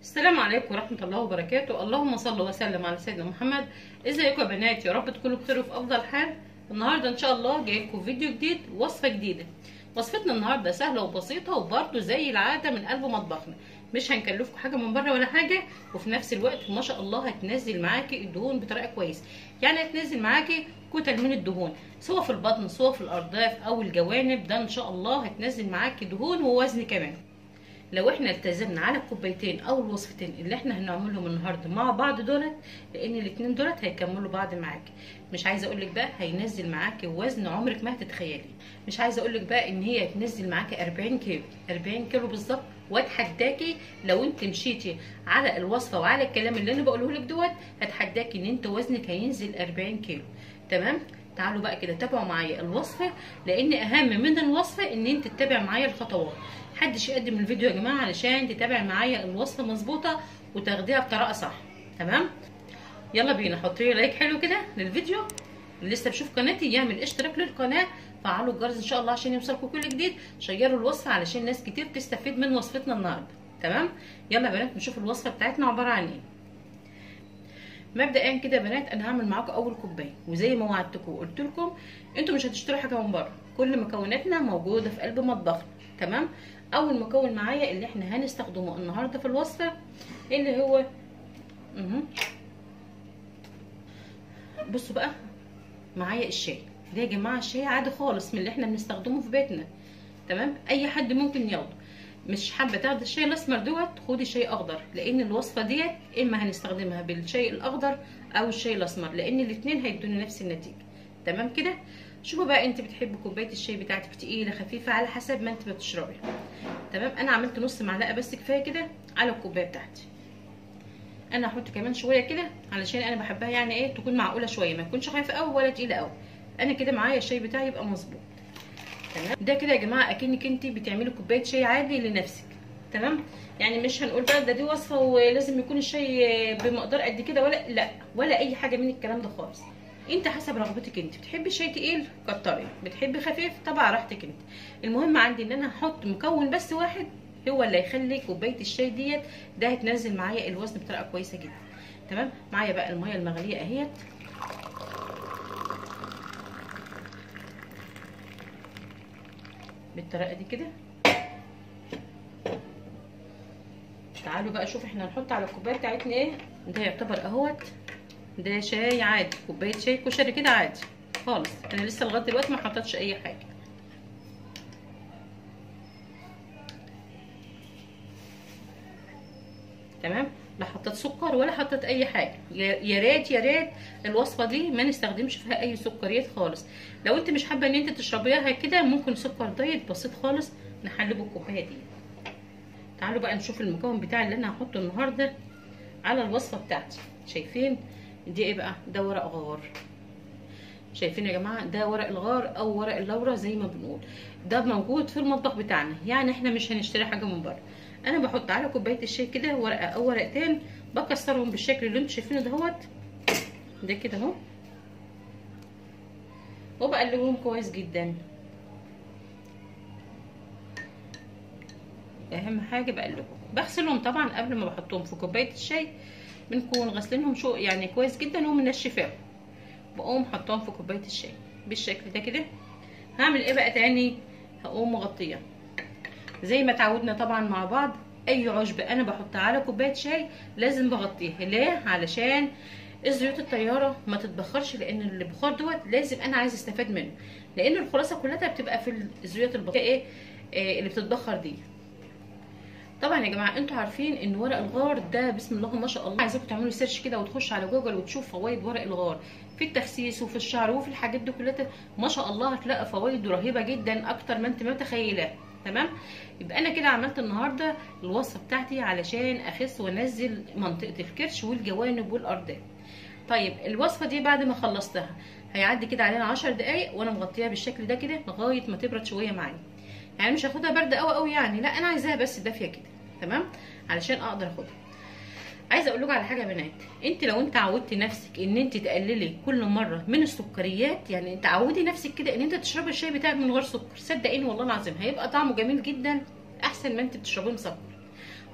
السلام عليكم ورحمة الله وبركاته اللهم صل وسلم على سيدنا محمد ازيكم يا بنات يا رب تكونوا بخير وفي افضل حال النهارده ان شاء الله جاي لكم فيديو جديد وصفة جديدة وصفتنا النهارده سهلة وبسيطة وبرده زي العادة من قلب مطبخنا مش هنكلفكم حاجة من بره ولا حاجة وفي نفس الوقت ما شاء الله هتنزل معاكي الدهون بطريقة كويسة يعني هتنزل معاكي كتل من الدهون سواء في البطن سواء في الارداف او الجوانب ده ان شاء الله هتنزل معاكي دهون ووزن كمان لو احنا التزمنا على الكوبايتين او الوصفتين اللي احنا هنعملهم النهارده مع بعض دولت لان الاتنين دولت هيكملوا بعض معاكي مش عايزه اقول لك بقى هينزل معاكي وزن عمرك ما هتتخيلي مش عايزه اقول لك بقى ان هي هتنزل معاكي 40 كيلو 40 كيلو بالظبط واتحداكي لو انت مشيتي على الوصفه وعلى الكلام اللي انا بقوله لك دوت هتحداكي ان انت وزنك هينزل 40 كيلو تمام تعالوا بقى كده تابعوا معايا الوصفه لان اهم من الوصفه ان انت تتابع معايا الخطوات محدش يقدم الفيديو يا جماعه علشان تتابع معايا الوصفه مظبوطه وتاخديها بطريقه صح تمام يلا بينا حطي لي لايك حلو كده للفيديو اللي لسه بيشوف قناتي يعمل اشتراك للقناه فعلوا الجرس ان شاء الله عشان يوصلكم كل جديد شيروا الوصفه علشان ناس كتير تستفيد من وصفتنا النهارده تمام يلا يا بنات نشوف الوصفه بتاعتنا عباره عن ايه مبدئيا كده يا بنات انا هعمل معاكم اول كوبايه وزي ما وعدتكم وقلت لكم انتوا مش هتشتروا حاجه من بره كل مكوناتنا موجوده في قلب مطبخنا تمام اول مكون معايا اللي احنا هنستخدمه النهارده في الوصفه اللي هو اها بصوا بقى معايا الشاي ده يا جماعه الشاي عادي خالص من اللي احنا بنستخدمه في بيتنا تمام اي حد ممكن ياخده مش حابه تاخدي الشاي الاسمر دوت خدي شاي اخضر لان الوصفه ديت اما هنستخدمها بالشاي الاخضر او الشاي الاسمر لان الاثنين هيدوني نفس النتيجه تمام كده شوفوا بقى انت بتحبي كوبايه الشاي بتاعتك تقيله خفيفه على حسب ما انت بتشربي تمام انا عملت نص معلقه بس كفايه كده على الكوبايه بتاعتي انا هحط كمان شويه كده علشان انا بحبها يعني ايه تكون معقوله شويه ما تكونش خفيفه قوي ولا تقيله قوي انا كده معايا الشاي بتاعي يبقى مظبوط تمام ده كده يا جماعه اكنك انت بتعملي كوبايه شاي عادي لنفسك تمام يعني مش هنقول بقى ده دي وصفه ولازم يكون الشاي بمقدار قد كده ولا لا ولا اي حاجه من الكلام ده خالص انت حسب رغبتك انت بتحبي الشاي تقيل كتري بتحبي خفيف طبعا راحتك انت المهم عندي ان انا هحط مكون بس واحد هو اللي هيخلي كوبايه الشاي ديت ده هتنزل معايا الوزن بطريقه كويسه جدا تمام معايا بقى الميه المغليه اهيت بالطريقه دي كده تعالوا بقى شوف احنا هنحط على الكوبايه بتاعتنا ايه ده يعتبر اهوت ده شاي عادي كوبايه شاي كشري كده عادي خالص انا لسه لغايه دلوقتي ما حطيتش اي حاجه تمام لا حطيت سكر ولا حطيت اي حاجه يا ريت يا ريت الوصفه دي ما نستخدمش فيها اي سكريات خالص لو انت مش حابه ان انت تشربيها كده ممكن سكر دايت بسيط خالص نحلبه الكوبايه دي تعالوا بقى نشوف المكون بتاعي اللي انا هحطه النهارده على الوصفه بتاعتي شايفين دي ايه بقى ده ورق غار شايفين يا جماعه ده ورق الغار او ورق اللورا زي ما بنقول ده موجود في المطبخ بتاعنا يعني احنا مش هنشتري حاجه من بره انا بحط على كوبايه الشاي كده ورقه او ورقتين بكسرهم بالشكل اللي انتوا شايفينه دهوت ده كده اهو وبقلبهم كويس جدا اهم حاجه بقلبهم بغسلهم طبعا قبل ما بحطهم في كوبايه الشاي بنكون غسلينهم شو يعني كويس جدا ومنشفاهم بقوم حطاهم في كوبايه الشاي بالشكل ده كده هعمل ايه بقى تاني هقوم مغطيه زي ما اتعودنا طبعا مع بعض اي عشب انا بحطها على كوبايه شاي لازم بغطيها ليه علشان الزيوت الطياره ما تتبخرش لان البخار دوت لازم انا عايز استفاد منه لان الخلاصه كلها بتبقى في الزيوت البخار ايه, إيه اللي بتتبخر دي طبعا يا جماعه انتوا عارفين ان ورق الغار ده بسم الله ما شاء الله عايزاكم تعملوا سيرش كده وتخش على جوجل وتشوف فوائد ورق الغار في التخسيس وفي الشعر وفي الحاجات دي كلها ما شاء الله هتلاقي فوائد رهيبه جدا اكتر ما انت متخيله تمام يبقى انا كده عملت النهارده الوصفه بتاعتي علشان اخس وانزل منطقه الكرش والجوانب والارداف طيب الوصفه دي بعد ما خلصتها هيعدي كده علينا 10 دقايق وانا مغطيها بالشكل ده كده لغايه ما تبرد شويه معايا يعني مش هاخدها بارده قوي قوي يعني لا انا عايزاها بس دافيه كده تمام علشان اقدر اخدها عايزه اقول لكم على حاجه يا بنات انت لو انت عودتي نفسك ان انت تقللي كل مره من السكريات يعني انت عودي نفسك كده ان انت تشربي الشاي بتاعك من غير سكر صدقيني والله العظيم هيبقى طعمه جميل جدا احسن ما انت بتشربيه مسكر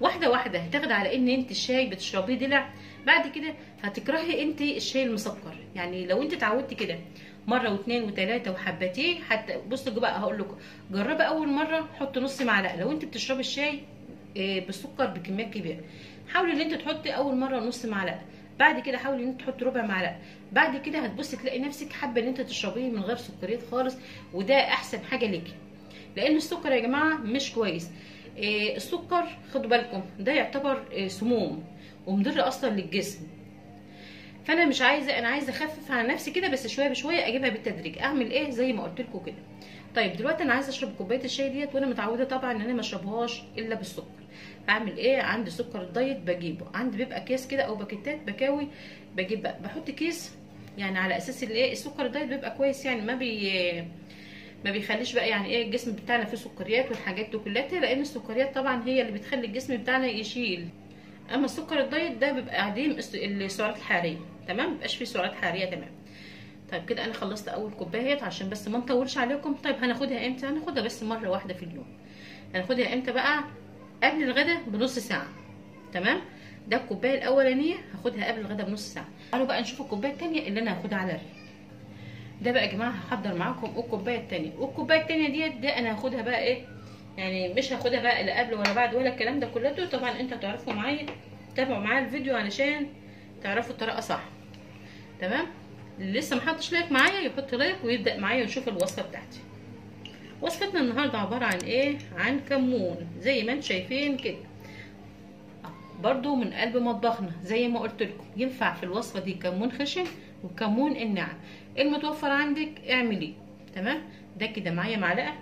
واحده واحده هتاخد على ان انت الشاي بتشربيه دلع بعد كده هتكرهي انت الشاي المسكر يعني لو انت اتعودتي كده مره واثنين وثلاثه وحبتيه حتى بصوا بقى هقول لكم جربي اول مره حطي نص معلقه لو انت بتشربي الشاي بالسكر بكميات كبيره حاولي ان انت تحطي اول مره نص معلقه بعد كده حاولي ان انت تحطي ربع معلقه بعد كده هتبصي تلاقي نفسك حابه ان انت تشربيه من غير سكريات خالص وده احسن حاجه ليكي لان السكر يا جماعه مش كويس إيه السكر خدوا بالكم ده يعتبر إيه سموم ومضر اصلا للجسم فانا مش عايزه انا عايزه اخفف على نفسي كده بس شويه بشويه اجيبها بالتدريج اعمل ايه زي ما قلت لكم كده طيب دلوقتي انا عايزه اشرب كوبايه الشاي ديت وانا متعوده طبعا ان انا ما اشربهاش الا بالسكر اعمل ايه عندي سكر الدايت بجيبه عندي بيبقى كيس كده او باكيتات بكاوي بجيب بقى بحط كيس يعني على اساس الايه السكر الدايت بيبقى كويس يعني ما بي ما بيخليش بقى يعني ايه الجسم بتاعنا فيه سكريات والحاجات دي كلها لان السكريات طبعا هي اللي بتخلي الجسم بتاعنا يشيل اما السكر الدايت ده بيبقى عديم السعرات الحراريه تمام مبقاش فيه سعرات حراريه تمام طيب كده انا خلصت اول كوبايه عشان بس ما نطولش عليكم طيب هناخدها امتى هناخدها بس مره واحده في اليوم هناخدها امتى بقى قبل الغدا بنص ساعه تمام ده الكوبايه الاولانيه هاخدها قبل الغدا بنص ساعه تعالوا بقى نشوف الكوبايه الثانيه اللي انا هاخدها على الريق ده بقى يا جماعه هحضر معاكم الكوبايه الثانيه والكوبايه الثانيه ديت ده انا هاخدها بقى ايه يعني مش هاخدها بقى لا قبل ولا بعد ولا الكلام ده كله طبعا انتوا هتعرفوا معايا تابعوا معايا الفيديو علشان تعرفوا الطريقه صح تمام اللي لسه ما حطش لايك معايا يحط لايك ويبدا معايا ويشوف الوصفه بتاعتي وصفتنا النهارده عباره عن ايه عن كمون زي ما انتم شايفين كده برضو من قلب مطبخنا زي ما قلت لكم ينفع في الوصفه دي كمون خشن وكمون الناعم المتوفر عندك اعمليه تمام ده كده معايا معلقه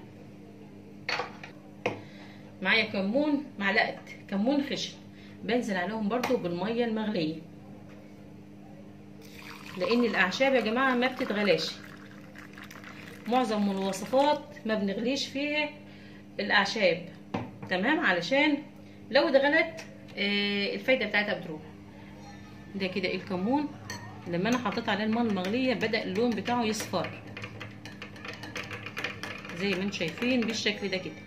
معايا كمون معلقه كمون خشن بنزل عليهم برضو بالميه المغليه لان الاعشاب يا جماعه ما بتتغلاش معظم من الوصفات ما بنغليش فيها الاعشاب تمام علشان لو اتغلت آه الفايده بتاعتها بتروح ده كده الكمون لما انا حطيت عليه الميه المغليه بدا اللون بتاعه يصفر زي ما انتم شايفين بالشكل ده كده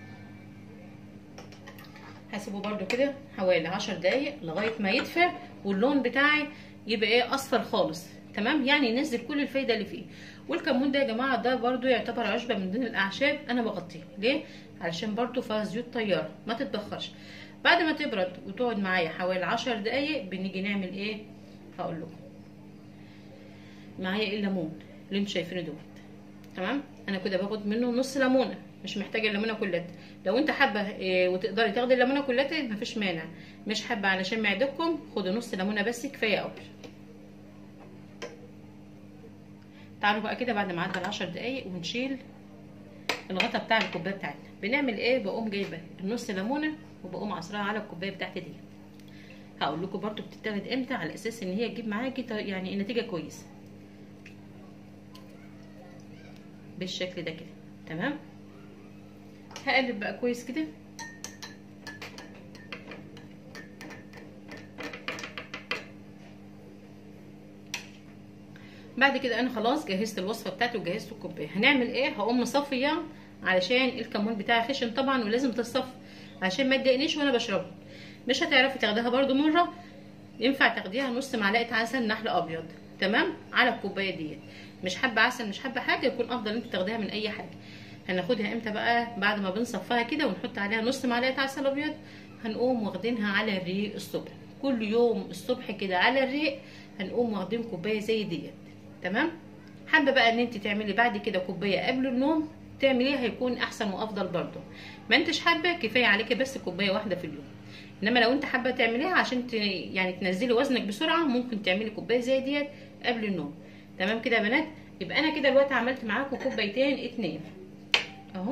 هسيبه برده كده حوالي عشر دقايق لغايه ما يدفى واللون بتاعي يبقى ايه اصفر خالص تمام يعني ينزل كل الفايده اللي فيه والكمون ده يا جماعه ده برده يعتبر عشبه من ضمن الاعشاب انا بغطيه ليه علشان برده فيها زيوت طياره ما تتبخرش بعد ما تبرد وتقعد معايا حوالي عشر دقايق بنيجي نعمل ايه هقول لكم معايا الليمون اللي انتوا شايفينه دوت تمام انا كده باخد منه نص ليمونه مش محتاجه الليمونه كلها لو انت حابه إيه وتقدري تاخدي الليمونه كلها مفيش مانع مش حابه علشان معدتكم خدوا نص ليمونه بس كفايه قوي تعالوا بقى كده بعد ما عدى العشر دقايق ونشيل الغطا بتاع الكوبايه بتاعتنا بنعمل ايه بقوم جايبه النص ليمونه وبقوم عصرها على الكوبايه بتاعتي دي هقول لكم برده بتتاخد امتى على اساس ان هي تجيب معاكي يعني نتيجه كويسه بالشكل ده كده تمام هقلب بقى كويس كده بعد كده انا خلاص جهزت الوصفه بتاعتي وجهزت الكوبايه هنعمل ايه هقوم مصفيه علشان الكمون بتاعي خشن طبعا ولازم تتصفى عشان ما تضايقنيش وانا بشربه مش هتعرفي تاخديها برده مره ينفع تاخديها نص معلقه عسل نحل ابيض تمام على الكوبايه ديت مش حابه عسل مش حابه حاجه يكون افضل انت تاخديها من اي حاجه هناخدها امتى بقى بعد ما بنصفها كده ونحط عليها نص معلقه عسل ابيض هنقوم واخدينها على الريق الصبح كل يوم الصبح كده على الريق هنقوم واخدين كوبايه زي ديت تمام حابه بقى ان انت تعملي بعد كده كوبايه قبل النوم تعمليها هيكون احسن وافضل برضه ما انتش حابه كفايه عليكي بس كوبايه واحده في اليوم انما لو انت حابه تعمليها عشان ت... يعني تنزلي وزنك بسرعه ممكن تعملي كوبايه زي ديت قبل النوم تمام كده يا بنات يبقى انا كده دلوقتي عملت معاكم كوبايتين اتنين اهو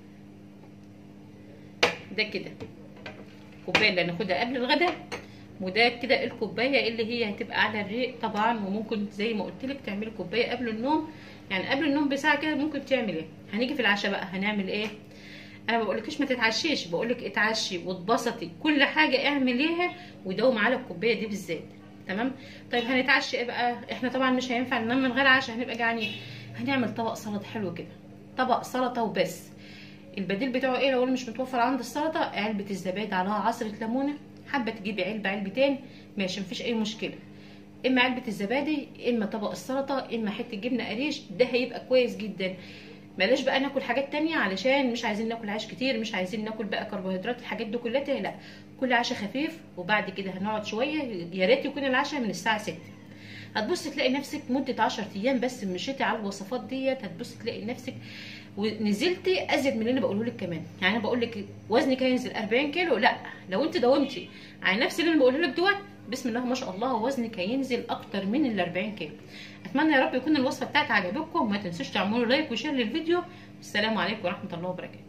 ده كده الكوبايه اللي هناخدها قبل الغداء وده كده الكوبايه اللي هي هتبقى على الريق طبعا وممكن زي ما قلت لك تعملي كوبايه قبل النوم يعني قبل النوم بساعه كده ممكن تعمل ايه هنيجي في العشاء بقى هنعمل ايه انا ما بقولكش ما تتعشيش بقولك اتعشي واتبسطي كل حاجه اعمليها ودوم على الكوبايه دي بالذات تمام طيب هنتعشى ايه بقى احنا طبعا مش هينفع ننام من غير عشاء هنبقى جعانين هنعمل طبق سلطه حلو كده طبق سلطه وبس البديل بتاعه ايه لو مش متوفر عند السلطه علبه الزبادي عليها عصره ليمونه حابه تجيبي علبه علبتين ماشي مفيش اي مشكله اما علبه الزبادي اما طبق السلطه اما حته جبنه قريش ده هيبقى كويس جدا بلاش بقى ناكل حاجات تانية علشان مش عايزين ناكل عيش كتير مش عايزين ناكل بقى كربوهيدرات الحاجات دي كلها لا كل عشاء خفيف وبعد كده هنقعد شويه يا ريت يكون العشاء من الساعه 6 هتبص تلاقي نفسك مده 10 ايام بس مشيتي على الوصفات ديت هتبص تلاقي نفسك ونزلتي ازيد من اللي انا بقوله لك كمان يعني انا بقول لك وزنك هينزل 40 كيلو لا لو انت داومتي على نفس اللي انا بقوله لك دوت بسم الله ما شاء الله وزنك هينزل اكتر من ال 40 كيلو اتمنى يا رب يكون الوصفه بتاعتي عجبتكم ما تنسوش تعملوا لايك وشير للفيديو السلام عليكم ورحمه الله وبركاته